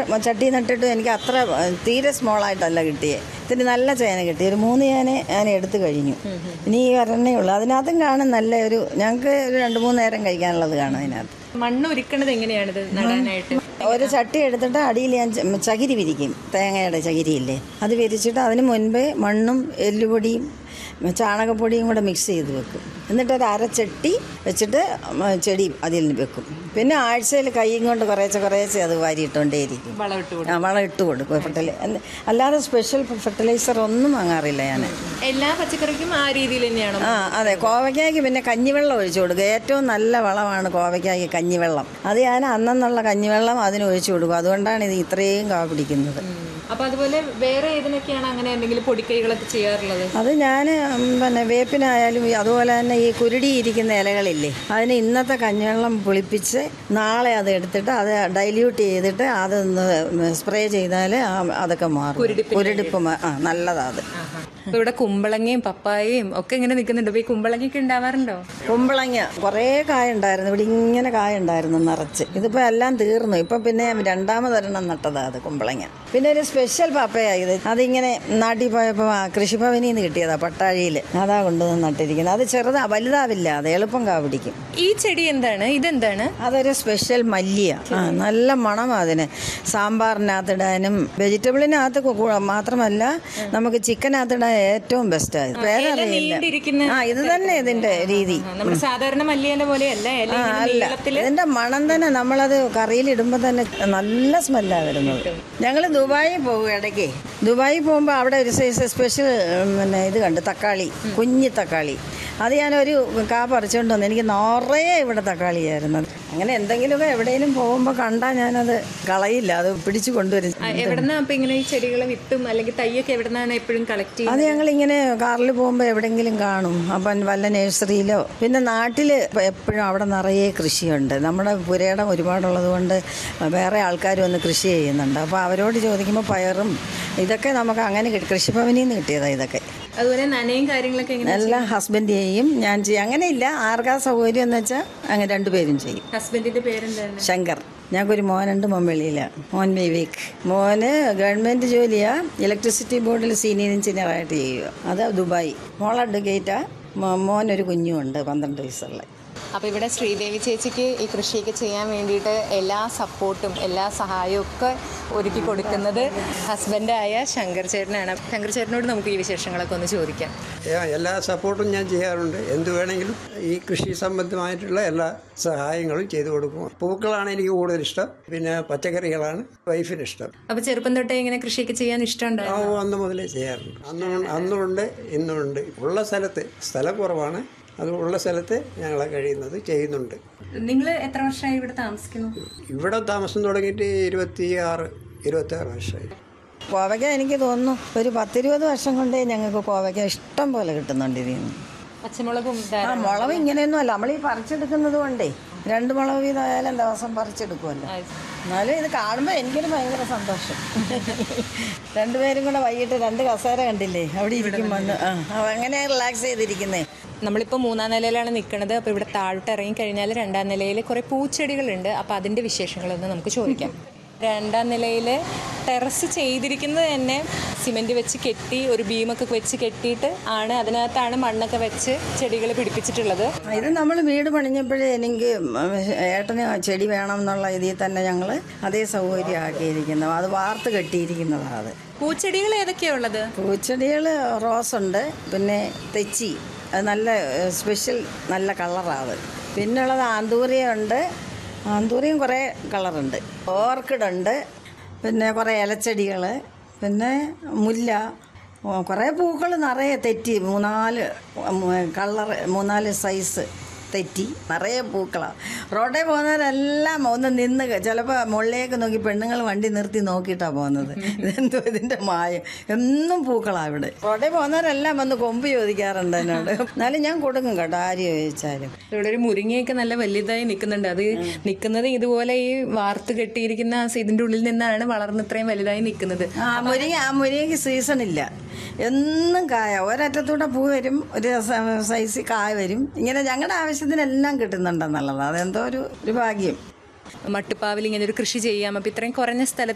ചട്ടി നട്ടിട്ടും എനിക്ക് അത്ര ഏഹ്, തീരെ സ്മോളായിട്ടല്ല കിട്ടിയേ ഇത്തിരി നല്ല ചേന കിട്ടി ഒരു മൂന്ന് ചേന ഞാൻ എടുത്തു കഴിഞ്ഞു ഇനി ഈ ഒരെണ്ണേ ഉള്ളൂ അതിനകത്തും കാണും നല്ല ഒരു ഞങ്ങൾക്ക് ഒരു രണ്ട് മൂന്ന് നേരം കഴിക്കാനുള്ളത് കാണും അതിനകത്ത് മണ്ണ് ഒരുക്കണത് എങ്ങനെയാണിത് നടാനായിട്ട് ഒരു ചട്ടി എടുത്തിട്ട് അടിയിൽ ഞാൻ ച- ചകിരി വിരിക്കും തേങ്ങയുടെ ചകിരിയില്ലേ അത് വിരിച്ചിട്ട് അതിന് മുൻപേ മണ്ണും എല്ലുപൊടിയും ചാണകപ്പൊടിയും കൂടെ മിക്സ് ചെയ്ത് വെക്കും എന്നിട്ട് ഒരു അരച്ചട്ടി വെച്ചിട്ട് ഉം, ചെടി അതിൽ വെക്കും പിന്നെ ആഴ്ചയിൽ കൈയും കൊണ്ട് കുറേശ്ശെ കുറേശ്ശെ അത് വാരിയിട്ടുകൊണ്ടേയിരിക്കും വളമിട്ട് കൊടുക്കും ആ, വളം ഇട്ട് കൊടുക്കും ഫെർട്ടിലൈ അല്ലാതെ സ്പെഷ്യൽ ഫെർട്ടിലൈസർ ഒന്നും വാങ്ങാറില്ല ഞാൻ എല്ലാ പച്ചക്കറിക്കും ആ രീതിയിൽ തന്നെയാണോ ആ അതെ കോവയ്ക്കായ്ക്ക് പിന്നെ കഞ്ഞിവെള്ളം ഒഴിച്ചു കൊടുക്കുക ഏറ്റവും നല്ല വളമാണ് കോവയ്ക്കായ്ക്ക് കഞ്ഞിവെള്ളം അത് ഞാൻ അന്നെന്നുള്ള കഞ്ഞിവെള്ളം അതിന് ഒഴിച്ചു കൊടുക്കും അതുകൊണ്ടാണ് ഇത് ഇത്രയും കാ പിടിക്കുന്നത് അപ്പൊ അതുപോലെ വേറെ ഏതിനൊക്കെയാണ് അങ്ങനെ എന്തെങ്കിലും പൊടിക്കൈകളൊക്കെ ചെയ്യാറുള്ളത് അത് ഞാൻ പിന്നെ വേപ്പിനായാലും ഈ അതുപോലെ തന്നെ ഈ കുരുടി ഇരിക്കുന്ന ഇലകളില്ലേ അതിന് ഇന്നത്തെ കഞ്ഞിവെള്ളം പുളിപ്പിച്ച് നാളെ അത് എടുത്തിട്ട് അത് ഡൈല്യൂട്ട് ചെയ്തിട്ട് അതൊന്ന് സ്പ്രേ ചെയ്താൽ അതൊക്കെ മാറും കുരുടിപ്പ് മാ- ആ നല്ലതാ അത് അപ്പൊ ഇവിടെ കുമ്പളങ്ങയും പപ്പായയും ഒക്കെ ഇങ്ങനെ നിൽക്കുന്നുണ്ട് അപ്പൊ ഈ കുമ്പളങ്ങയൊക്കെ ഉണ്ടാവാറുണ്ടോ കുമ്പളങ്ങ കുറേ കായ ഉണ്ടായിരുന്നു ഇവിടെ ഇങ്ങനെ കായ ഉണ്ടായിരുന്നു നിറച്ച് ഇതിപ്പോൾ എല്ലാം തീർന്നു ഇപ്പം പിന്നെ രണ്ടാമതൊരെണ്ണം നട്ടതാ അത് കുമ്പളങ്ങ പിന്നെ ഒരു സ്പെഷ്യൽ പപ്പയാ ഇത് അതിങ്ങനെ നാട്ടിൽ പോയപ്പോൾ ആ കൃഷിഭവനിൽ നിന്ന് കിട്ടിയതാ പട്ടാഴിയിൽ അതാ കൊണ്ടുവന്ന് നട്ടിരിക്കുന്നത് അത് ചെറുതാ വലുതാവില്ല അത് എളുപ്പം കാ പിടിക്കും ഈ ചെടി എന്താണ് ഇതെന്താണ് അതൊരു സ്പെഷ്യൽ മല്ലിയ ആ നല്ല മണമാണ് അതിന് സാമ്പാറിനകത്തിടാനും വെജിറ്റബിളിനകത്ത് കു- കു- മാത്രമല്ല നമുക്ക് ചിക്കനകത്തിടാൻ ഏറ്റവും ബെസ്റ്റായത് പേരറിയില്ല നീണ്ടിരിക്കുന്ന ആ ഇത് തന്നെ ഇതിന്റെ രീതി ആ, നമ്മുടെ സാധാരണ മല്ലിയേന്റെ പോലെയല്ല ഇല ആ, ഇങ്ങനെ അല്ല നീളത്തില് ഇതിന്റെ മണം തന്നെ നമ്മളത് കറിയിൽ ഇടുമ്പോൾ തന്നെ നല്ല സ്മെല്ലാ വരുന്നത് ഞങ്ങൾ ദുബായിൽ പോകും ഇടയ്ക്ക് ദുബായിൽ പോകുമ്പോൾ അവിടെ ഒരു സൈസ് സ്പെഷ്യൽ ഉം, പിന്നെ ഇത് കണ്ട് തക്കാളി കുഞ്ഞി തക്കാളി അത് ഞാനൊരു കാ പറിച്ചുകൊണ്ട് വന്നു എനിക്ക് നിറയെ ഇവിടെ തക്കാളിയായിരുന്നു അങ്ങനെ എന്തെങ്കിലുമൊക്കെ എവിടെയെങ്കിലും പോകുമ്പോൾ കണ്ടാൽ ഞാനത് കളയില്ല അത് പിടിച്ചു കൊണ്ടുവരും ആ, എവിടുന്നാ അപ്പൊ ഇങ്ങനെ ഈ ചെടികളെ വിത്തും അല്ലെങ്കിൽ തയ്യൊക്കെ എവിടുന്നാണ് എപ്പോഴും കളക്ട് ചെയ്യുന്നത് അത് ഞങ്ങളിങ്ങനെ കാറിൽ പോകുമ്പോൾ എവിടെയെങ്കിലും കാണും അപ്പം വല്ല നഴ്സറിയിലോ പിന്നെ നാട്ടിൽ എപ്പോഴും അവിടെ നിറയെ കൃഷിയുണ്ട് നമ്മുടെ പുരയിടം ഒരുപാടുള്ളത് കൊണ്ട് വേറെ ആൾക്കാർ വന്ന് കൃഷി ചെയ്യുന്നുണ്ട് അപ്പോൾ അവരോട് ചോദിക്കുമ്പോൾ പയറും ഇതൊക്കെ നമുക്ക് അങ്ങനെ കിട്ടി കൃഷിഭവനിൽ നിന്ന് കിട്ടിയതാണ് ഇതൊക്കെ അതുപോലെ നനയും കാര്യങ്ങളൊക്കെ എങ്ങനെ എല്ലാം ഹസ്ബൻഡ് ചെയ്യും ഞാൻ ചെയ്യും അങ്ങനെയില്ല ആർക്കാ സൗകര്യം എന്ന് വെച്ചാൽ അങ്ങനെ രണ്ടുപേരും ചെയ്യും ഹസ്ബൻഡിന്റെ പേരെന്താണ് ശങ്കർ ഞങ്ങൾക്കൊരു മോനുണ്ട് മൊമ്പള്ളിയിലാണ് മോൻ വിവേക് മോന് ഗവൺമെൻറ് ജോലിയാ ഇലക്ട്രിസിറ്റി ബോർഡിൽ സീനിയർ എഞ്ചിനീയറായിട്ട് ചെയ്യുക അത് ദുബായ് മോൾ അഡ്വക്കേറ്റാ മോ- മോനൊരു കുഞ്ഞുമുണ്ട് പന്ത്രണ്ട് വയസ്സുള്ള അപ്പോൾ ഇവിടെ ശ്രീദേവി ചേച്ചിക്ക് ഈ കൃഷിയൊക്കെ ചെയ്യാൻ വേണ്ടിയിട്ട് എല്ലാ സപ്പോർട്ടും എല്ലാ സഹായവും ഒക്കെ ഒരുക്കി കൊടുക്കുന്നത് ഹസ്ബൻഡായ ശങ്കർ ചേട്ടനാണ് ശങ്കർ ചേട്ടനോട് നമുക്ക് ഈ വിശേഷങ്ങളൊക്കെ ഒന്ന് ചോദിക്കാം ഏ, എല്ലാ സപ്പോർട്ടും ഞാൻ ചെയ്യാറുണ്ട് എന്ത് വേണമെങ്കിലും ഈ കൃഷി സംബന്ധമായിട്ടുള്ള എല്ലാ സഹായങ്ങളും ചെയ്തു കൊടുക്കും പൂക്കളാണ് എനിക്ക് കൂടുതൽ ഇഷ്ടം പിന്നെ പച്ചക്കറികളാണ് വൈഫിന് ഇഷ്ടം അപ്പോൾ ചെറുപ്പം തൊട്ടേ ഇങ്ങനെ കൃഷിയൊക്കെ ചെയ്യാൻ ഇഷ്ടമുണ്ടായിരുന്നു ആ അന്ന് മുതലേ ചെയ്യാറുണ്ട് അന്നും അന്നുണ്ട് ഇന്നുണ്ട് ഉള്ള സ്ഥലത്ത് സ്ഥലം കുറവാണ് അത് ഉള്ള സ്ഥലത്ത് ഞങ്ങൾ കഴിയുന്നത് ചെയ്യുന്നുണ്ട് നിങ്ങൾ എത്ര വർഷമായി ഇവിടെ താമസിക്കുന്നു ഇവിടെ താമസം തുടങ്ങിയിട്ട് ഇരുപത്തി ആറ് ഇരുപത്തി ആറ് വർഷമായി കോവയ്ക്ക എനിക്ക് തോന്നുന്നു ഒരു പത്തിരുപത് വർഷം കൊണ്ടേ ഞങ്ങൾക്ക് കോവയ്ക്ക ഇഷ്ടം പോലെ കിട്ടുന്നുണ്ട് ഇതിൽ നിന്ന് പച്ചമുളകും ആ മുളക് ഇങ്ങനെയൊന്നും അല്ല നമ്മൾ ഈ പറിച്ചെടുക്കുന്നത് കൊണ്ടേ രണ്ട് മുളക് വീതമായാലും ദിവസം പറിച്ചെടുക്കുമല്ലോ എന്നാലും ഇത് കാണുമ്പോൾ എനിക്കൊരു ഭയങ്കര സന്തോഷം രണ്ടുപേരും കൂടെ വൈകിട്ട് രണ്ട് കസേര കണ്ടില്ലേ അവിടെ ഇരിക്കും വന്ന് ആ അങ്ങനെ റിലാക്സ് ചെയ്തിരിക്കുന്നേ നമ്മളിപ്പോൾ മൂന്നാം നിലയിലാണ് നിൽക്കുന്നത് അപ്പോൾ ഇവിടെ താഴോട്ട് ഇറങ്ങി കഴിഞ്ഞാൽ രണ്ടാം നിലയിൽ കുറേ പൂച്ചെടികളുണ്ട് അപ്പോൾ അതിൻ്റെ വിശേഷങ്ങളൊന്ന് നമുക്ക് ചോദിക്കാം രണ്ടാം നിലയിൽ ടെറസ് ചെയ്തിരിക്കുന്നത് തന്നെ സിമെൻറ്റ് വെച്ച് കെട്ടി ഒരു ബീമൊക്കെ വെച്ച് കെട്ടിയിട്ട് ആണ് അതിനകത്താണ് മണ്ണൊക്കെ വെച്ച് ചെടികൾ പിടിപ്പിച്ചിട്ടുള്ളത് ഇത് നമ്മൾ വീട് പണിഞ്ഞപ്പോഴേ എനിക്ക് ഏട്ടന് ചെടി വേണം എന്നുള്ള ഇതിൽ തന്നെ ഞങ്ങൾ അതേ സൗകര്യം ആക്കിയിരിക്കുന്നത് അത് വാർത്ത് കെട്ടിയിരിക്കുന്നതാണ് അത് പൂച്ചെടികൾ ഏതൊക്കെയാണ് ഉള്ളത് പൂച്ചെടികൾ റോസുണ്ട് പിന്നെ തെച്ചി അത് നല്ല ഏഹ്, സ്പെഷ്യൽ നല്ല കളറാണ് അത് പിന്നുള്ളത് ആന്തൂറിയുണ്ട് ആന്തൂറിയും കുറേ കളറുണ്ട് ഓർക്കിഡുണ്ട് പിന്നെ കുറേ ഇലച്ചെടികൾ പിന്നെ മുല്ല ഓ, കുറേ പൂക്കൾ നിറയെ തെറ്റി മൂന്നാല് കളർ മൂന്നാല് സൈസ് തെറ്റി നിറയെ പൂക്കളാണ് റോഡിൽ പോകുന്നവരെല്ലാം ഒന്ന് നിന്ന് ചിലപ്പോൾ മുകളിലേക്ക് നോക്കി പെണ്ണുങ്ങൾ വണ്ടി നിർത്തി നോക്കിയിട്ടാണ് പോകുന്നത് ഇതെന്തോ ഇതിൻ്റെ മായം എന്നും പൂക്കളാണ് ഇവിടെ റോഡിൽ പോകുന്നവരെല്ലാം വന്ന് കൊമ്പ് ചോദിക്കാറുണ്ട് എന്നോട് എന്നാലും ഞാൻ കൊടുക്കും കേട്ടോ ആര് ചോദിച്ചാലും ഇവിടെ ഒരു മുരിങ്ങയൊക്കെ നല്ല വലുതായി നിൽക്കുന്നുണ്ട് അത് നിൽക്കുന്നത് ഇതുപോലെ ഈ വാർത്ത് കെട്ടിയിരിക്കുന്ന ആ ഇതിൻ്റെ ഉള്ളിൽ നിന്നാണ് വളർന്ന് ഇത്രയും വലുതായി നിൽക്കുന്നത് ആ മുരിങ്ങ ആ മുരിങ്ങയ്ക്ക് സീസൺ ഇല്ല എന്നും കായ ഒരറ്റത്തൂടെ പൂ വരും ഒരു സ- സൈസ് കായ വരും ഇങ്ങനെ ഞങ്ങളുടെ ആവശ്യത്തിനെല്ലാം കിട്ടുന്നുണ്ടെന്നുള്ളത് അതെന്തോ ഒരു ഒരു ഭാഗ്യം മട്ടുപ്പാവിൽ ഇങ്ങനെ ഒരു കൃഷി ചെയ്യാം അപ്പം ഇത്രയും കുറഞ്ഞ സ്ഥലത്ത്